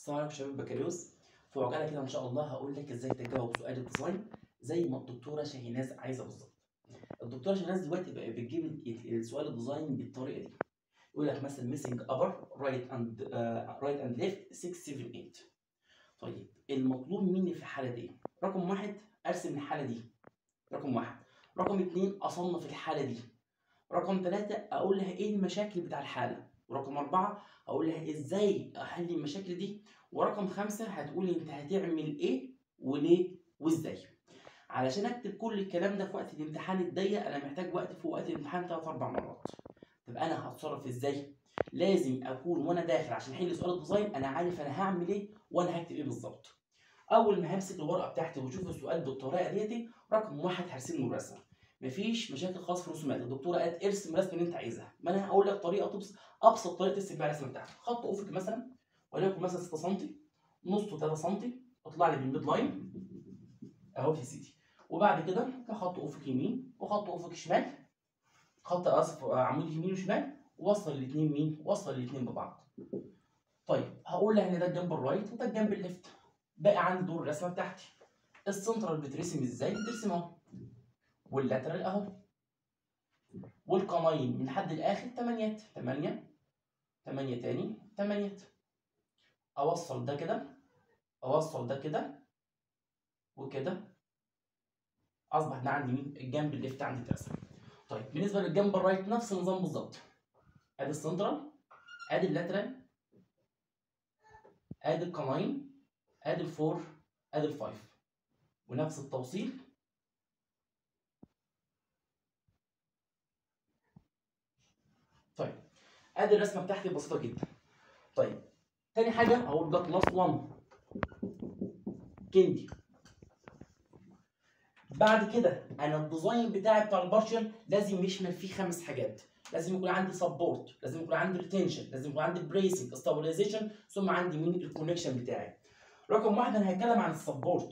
السلام عليكم شباب بكالوريوس في عجاله كده ان شاء الله هقول لك ازاي تجاوب سؤال الديزاين زي ما الدكتوره شاهيناز عايزه بالظبط الدكتوره شاهيناز دلوقتي بقى بتجيب ال- السؤال الديزاين بالطريقه دي يقول لك مثلا ميسنج ابر رايت اند رايت اند ليفت 6 7 8 طيب المطلوب مني في الحاله دي رقم واحد ارسم الحاله دي رقم واحد رقم اتنين اصنف الحاله دي رقم ثلاثة اقول لها ايه المشاكل بتاع الحاله ورقم أربعة أقول لها إزاي أحل المشاكل دي ورقم خمسة هتقولي أنت هتعمل إيه وليه وإزاي علشان أكتب كل الكلام ده في وقت الامتحان الضيق أنا محتاج وقت في وقت الامتحان تلات أربع مرات طب أنا هتصرف إزاي؟ لازم أكون وأنا داخل عشان أحل سؤال الديزاين أنا عارف أنا هعمل إيه وأنا هكتب إيه بالظبط أول ما همسك الورقة بتاعتي وأشوف السؤال بالطريقة ديتي رقم واحد هرسم له الرسمة مفيش مشاكل خالص في الرسومات الدكتوره قالت ارسم الرسمه اللي انت عايزها ما انا هقول لك طريقه تبسط ابسط طريقه ترسم بيها الرسمه بتاعتك خط افق مثلا وليكن مثلا 6 سم نصه 3 سم اطلع لي بالميد لاين اهو يا سيدي وبعد كده خط افق يمين وخط افق شمال خط اسف عمود يمين وشمال ووصل الاثنين مين وصل الاثنين ببعض طيب هقول لها ان ده الجنب الرايت وده الجنب الليفت باقي عندي دور الرسمه بتاعتي السنترال بترسم ازاي بترسم اهو واللاترال اهو والقماين من حد الاخر تمانيات تمانية تمانية تاني تمانيات اوصل ده كده اوصل ده كده وكده اصبح ده عندي مين الجنب الليفت عندي اترسم طيب بالنسبه للجنب الرايت نفس النظام بالظبط ادي السنترال ادي اللاترال ادي القماين ادي الفور ادي الفايف ونفس التوصيل طيب ادي الرسمه بتاعتي بسيطه جدا طيب تاني حاجه هقول ده كلاس 1 كندي بعد كده انا الديزاين بتاعي بتاع البارشل لازم يشمل فيه خمس حاجات لازم يكون عندي سبورت لازم يكون عندي ريتنشن لازم يكون عندي بريسنج ستابلايزيشن ثم عندي مين الكونكشن بتاعي رقم واحد انا هتكلم عن السبورت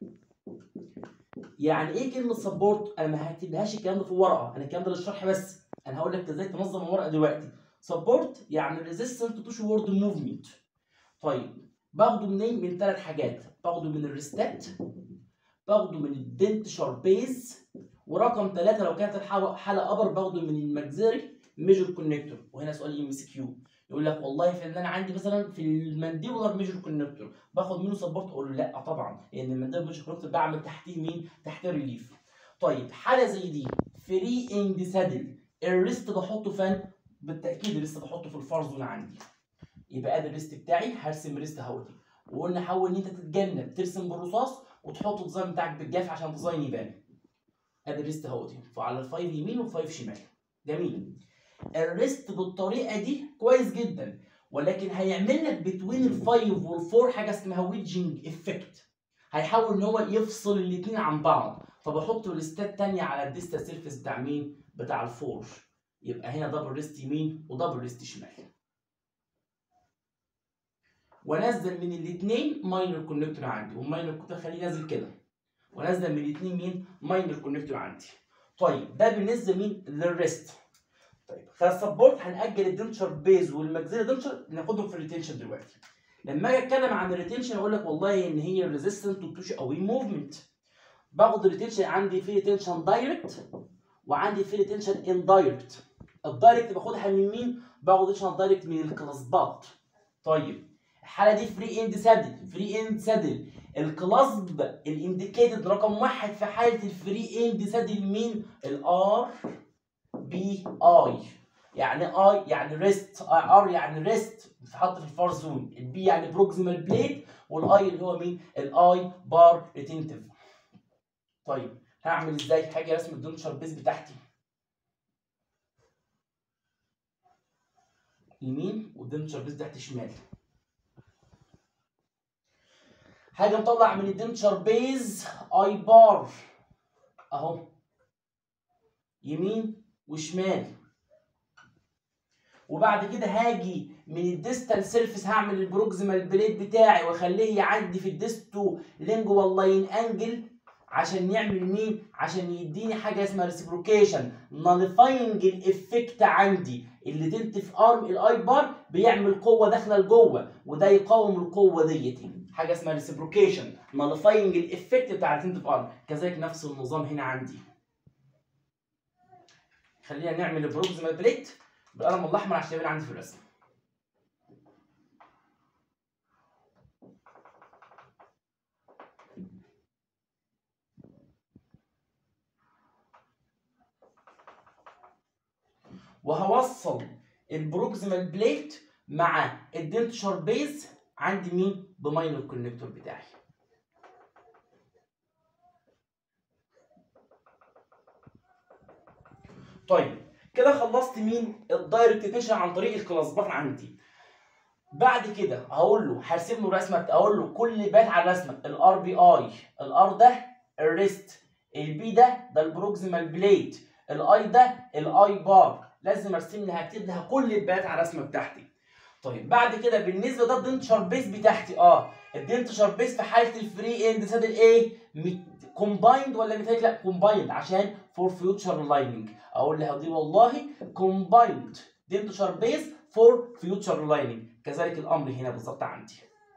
يعني ايه كلمه سبورت انا ما هكتبهاش الكلام ده في ورقه انا الكلام ده للشرح بس انا هقول لك ازاي تنظم الورقه دلوقتي سبورت يعني ريزيستنت تو شورد موفمنت طيب باخده منين من ثلاث حاجات باخده من الريستات باخده من الدنتشر بيز ورقم ثلاثة لو كانت الحالة حالة ابر باخده من المجزري ميجر كونكتور وهنا سؤال ام سي كيو يقول لك والله في ان انا عندي مثلا في المانديبولار ميجر كونكتور باخد منه سبورت اقول له لا طبعا لان المانديبولار ميجر كونكتور بعمل تحتيه مين؟ تحتيه ريليف طيب حاله زي دي فري اند سادل الريست بحطه فين؟ بالتاكيد الريست بحطه في الفار زون عندي يبقى ادي الريست بتاعي هرسم ريست اهوتي وقلنا حاول ان انت تتجنب ترسم بالرصاص وتحط الديزاين بتاعك بالجاف عشان الديزاين يبان ادي الريست اهوتي فعلى الفايف يمين والفايف شمال جميل الريست بالطريقه دي كويس جدا ولكن هيعمل لك بتوين الفايف والفور حاجه اسمها ويدجنج افكت هيحاول ان هو يفصل الاثنين عن بعض فبحط ريستات تانية على الديستا سيرفيس بتاع مين؟ بتاع الفور يبقى هنا دبل ريست يمين ودبل ريست شمال وانزل من الاثنين ماينر كونكتور عندي والماينر كونكتور خليه نازل كده وانزل من الاثنين مين؟ ماينر كونكتور عندي طيب ده بالنسبه مين؟ للريست طيب خلاص سبورت هنأجل الدنشر بيز والماكسيلي دنشر ناخدهم في الريتنشن دلوقتي لما اجي اتكلم عن الريتنشن اقول لك والله ان هي ريزيستنت تو بوش اوي موفمنت باخد الريتنشن عندي في ريتنشن دايركت وعندي في ريتنشن اندايركت الدايركت باخدها من مين؟ باخد ريتنشن دايركت من الكلاسبات طيب الحاله دي فري اند سادل فري اند سادل الكلاسب الانديكيتد رقم واحد في حاله الفري اند سادل مين؟ الار بي اي يعني اي يعني ريست ار يعني ريست بتتحط في الفار زون البي يعني بروكسيمال بليد والاي اللي هو مين؟ الاي بار ريتنتيف طيب هعمل ازاي؟ هاجي ارسم الدنشر بيز بتاعتي يمين والدنشر بيز تحت شمال هاجي مطلع من الدنشر بيز اي بار اهو يمين وشمال وبعد كده هاجي من الديستال سيرفيس هعمل البروكسيمال بليد بتاعي واخليه عندي في الديستو لينجوال لاين انجل عشان يعمل مين؟ عشان يديني حاجه اسمها ريسبروكيشن ناليفاينج الافكت عندي اللي تنتف ارم الاي بار بيعمل قوه داخله لجوه وده يقاوم القوه ديتي حاجه اسمها ريسبروكيشن ناليفاينج الايفكت بتاع التنتف ارم كذلك نفس النظام هنا عندي خلينا نعمل البروكسيمال بليت بالقلم الاحمر عشان يبان عندي في الرسم وهوصل البروكسيمال بليت مع الدنتشر بيز عندي مين بماينر كونكتور بتاعي طيب كده خلصت مين الدايركت تنشن عن طريق الكلاسبات عندي بعد كده هقول له هرسم له رسمه اقول له كل بات على الرسمه الار بي اي الار ده الريست البي ده ده البروكسيمال بليت الاي ده الاي بار لازم ارسم لها هكتب لها كل البيانات على الرسمه بتاعتي طيب بعد كده بالنسبه ده الدنتشر بيس بتاعتي اه الدنتشر بيس في حاله الفري اند سادل ايه كومبايند ولا ميتاليك لا كومبايند عشان فور فيوتشر لايننج اقول لها دي والله كومبايند دنتشر بيس فور فيوتشر لايننج كذلك الامر هنا بالظبط عندي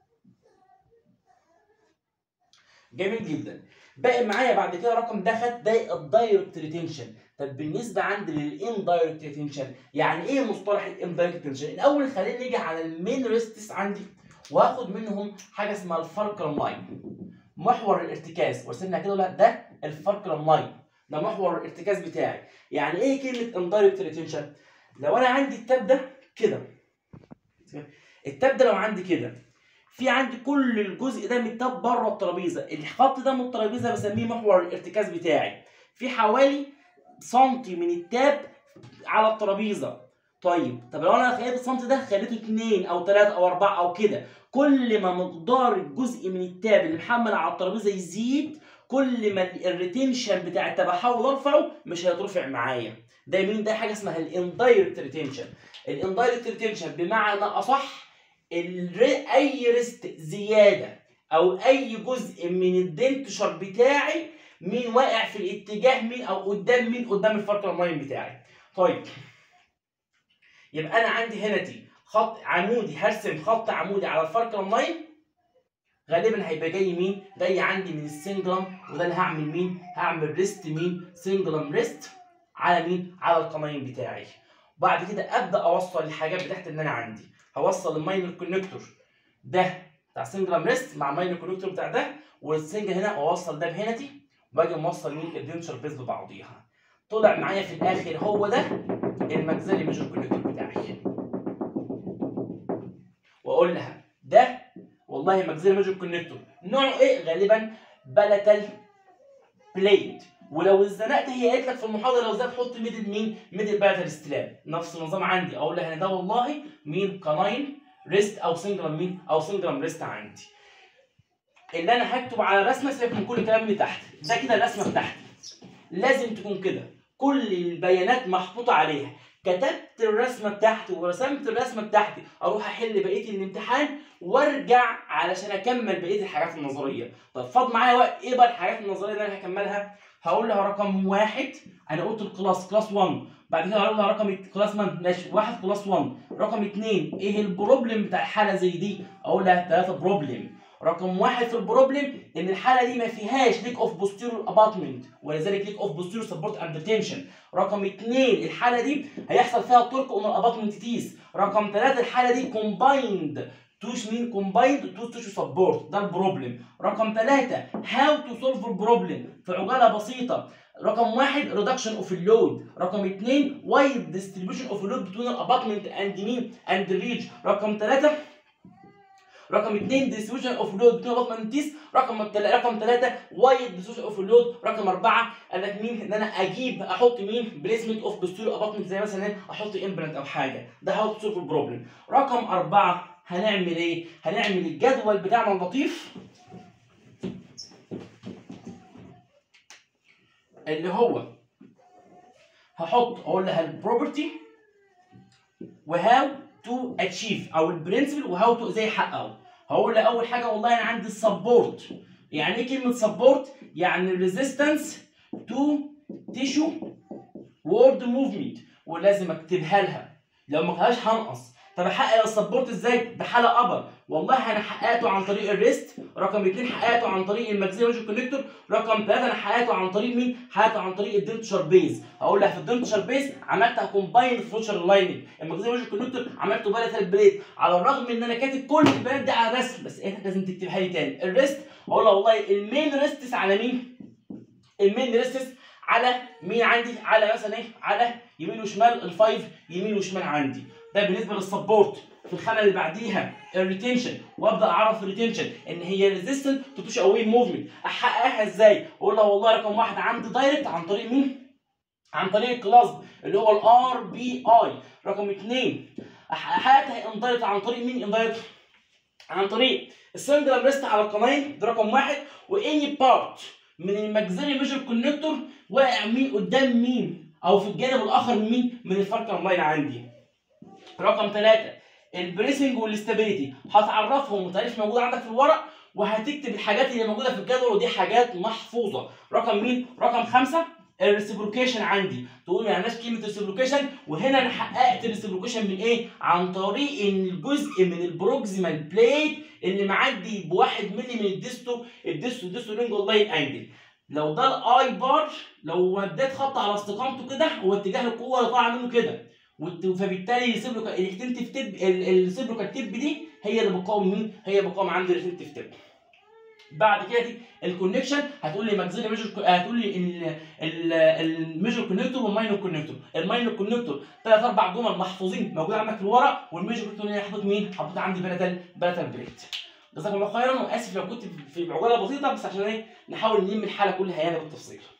جميل جدا باقي معايا بعد كده رقم ده خد ده الدايركت ريتنشن طب بالنسبه عندي للاندايركت ريتنشن يعني ايه مصطلح الاندايركت ريتنشن الاول خلينا نيجي على المين ريستس عندي واخد منهم حاجه اسمها الفالكرم لاين محور الارتكاز وارسمها كده لا ده الفالكرم لاين ده محور الارتكاز بتاعي يعني ايه كلمه اندايركت ريتنشن لو انا عندي التاب ده كده التاب ده لو عندي كده في عندي كل الجزء ده متاب بره الترابيزه الخط ده من الترابيزه بسميه محور الارتكاز بتاعي في حوالي سنتي من التاب على الترابيزه طيب طب لو انا خليت السنتي ده خليته 2 او 3 او 4 او كده كل ما مقدار الجزء من التاب اللي محمل على الترابيزه يزيد كل ما الريتنشن بتاع التاب احاول ارفعه مش هيترفع معايا ده مين ده حاجه اسمها الاندايركت ريتنشن الاندايركت ريتنشن بمعنى اصح الري... اي ريست زياده او اي جزء من الدنتشر بتاعي مين واقع في الاتجاه مين او قدام مين قدام الفرق لاين بتاعي طيب يبقى انا عندي هنا دي خط عمودي هرسم خط عمودي على الفرق لاين غالبا هيبقى جاي مين جاي عندي من السنجلم وده اللي هعمل مين هعمل ريست مين سنجلم ريست على مين على القناين بتاعي بعد كده ابدا اوصل الحاجات بتاعت اللي انا عندي هوصل الماينر كونكتور ده بتاع سنجلم ريست مع الماينر كونكتور بتاع ده والسنجل هنا واوصل ده بهنتي وباجي موصل مين الدنشر بيز ببعضيها طلع معايا في الاخر هو ده المجزري ميجر كونكتور بتاعي واقول لها ده والله مجزري ميجر كونكتور نوعه ايه غالبا بلتل بليد ولو اتزنقت هي قالت لك في المحاضره لو زاد حط ميدل مين ميدل بلتل استلام نفس النظام عندي اقول لها ده والله مين كناين ريست او سنجرام مين او سنجرام ريست عندي اللي انا هكتب على رسمه سيبك من كل الكلام اللي تحت ده كده الرسمه بتاعتي لازم تكون كده كل البيانات محطوطه عليها كتبت الرسمه بتاعتي ورسمت الرسمه بتاعتي اروح احل بقيه الامتحان وارجع علشان اكمل بقيه الحاجات النظريه طب فاض معايا وقت ايه بقى الحاجات النظريه اللي انا هكملها هقول لها رقم واحد انا قلت الكلاس كلاس 1 بعد كده هقول لها رقم كلاس ماشي واحد كلاس 1 رقم اثنين ايه البروبلم بتاع الحاله زي دي اقول لها ثلاثه بروبلم رقم واحد في البروبلم ان الحاله دي ما فيهاش ليك اوف بوستيرور اباتمنت ولذلك ليك اوف بوستيرور سبورت اند تنشن رقم اثنين الحاله دي هيحصل فيها تورك اون الاباتمنت تيس رقم ثلاثه الحاله دي كومبايند توش مين كومبايند تو توش سبورت ده البروبلم رقم ثلاثة هاو تو سولف البروبلم في عجاله بسيطه رقم واحد ريدكشن اوف اللود رقم اثنين وايد ديستريبيوشن اوف اللود بتوين الاباتمنت اند مين اند ريج رقم ثلاثة رقم اثنين ديستريبيوشن اوف لود بتوين الاباتمنت تيس رقم رقم ثلاثة وايد ديستريبيوشن اوف اللود رقم أربعة قال لك مين ان انا اجيب احط مين بليسمنت اوف بوستيريور اباتمنت زي مثلا احط امبلانت او حاجه ده هاو تو سولف البروبلم رقم أربعة هنعمل ايه؟ هنعمل الجدول بتاعنا اللطيف اللي هو هحط اقول لها البروبرتي وهاو تو اتشيف او البرنسبل وهاو تو ازاي احققه هقول لها اول حاجه والله انا عندي السبورت يعني ايه كلمه سبورت يعني ريزيستنس تو تيشو وورد موفمنت ولازم اكتبها لها لو ما كانش هنقص طب احقق السبورت ازاي؟ بحاله ابر والله انا حققته عن طريق الريست رقم اثنين حققته عن طريق الماكسيلاري ميجر كونكتور رقم ثلاثه انا حققته عن طريق مين؟ حققته عن طريق الدنتشر بيز هقول لك في الدنتشر بيز عملتها كومبايند فيوتشر لايننج الماكسيلاري ميجر كونكتور عملته بلاتال بليت على الرغم ان انا كاتب كل البيانات دي على الرسم بس انت لازم تكتبها لي تاني الريست اقول له والله المين ريستس على مين؟ المين ريستس على مين عندي؟ على مثلا ايه؟ على يمين وشمال الفايف يمين وشمال عندي ده بالنسبه للسبورت في الخانه اللي بعديها الريتنشن وابدا اعرف الريتنشن ان هي ريزيستنت تو بوش اواي موفمنت احققها ازاي؟ اقول له والله رقم واحد عندي دايركت عن طريق مين؟ عن طريق الكلاس اللي هو الار بي اي رقم اثنين احققها اندايركت عن طريق مين اندايركت؟ عن طريق السنجل ريست على القناين ده رقم واحد واني بارت من الماكسيلري ميجر كونكتور واقع مين قدام مين او في الجانب الاخر من مين من الفرق لاين عندي رقم ثلاثة البريسنج والاستابيليتي هتعرفهم وتعريف موجود عندك في الورق وهتكتب الحاجات اللي موجوده في الجدول ودي حاجات محفوظه رقم مين رقم خمسة الريسبروكيشن عندي تقول ما معناش كلمه ريسبروكيشن وهنا انا حققت الريسبروكيشن من ايه عن طريق ان الجزء من البروكسيمال بليت اللي معدي بواحد ملي من الديستو الديستو ديستو لينجول لاين انجل لو ده الاي بار لو مديت خط على استقامته كده هو اتجاه القوه اللي طالعه منه كده وت- فبالتالي السيبروكا الاكتنتيف تيب السيبروكا تيب دي هي اللي بتقاوم مين؟ هي اللي بتقاوم عند الاكتنتيف تيب. بعد كده دي الكونكشن هتقول لي ماكسيلي ميجر هتقول لي الميجر كونكتور والماينور كونكتور الماينور كونكتور ثلاث اربع جمل محفوظين موجوده عندك في الورق والميجر كونكتور هنا حاطط مين؟ حاطط عندي بلاتال بلاتال بريت. جزاكم الله خيرا واسف لو كنت في عجاله بسيطه بس عشان ايه نحاول نلم الحاله كلها يعني بالتفصيل.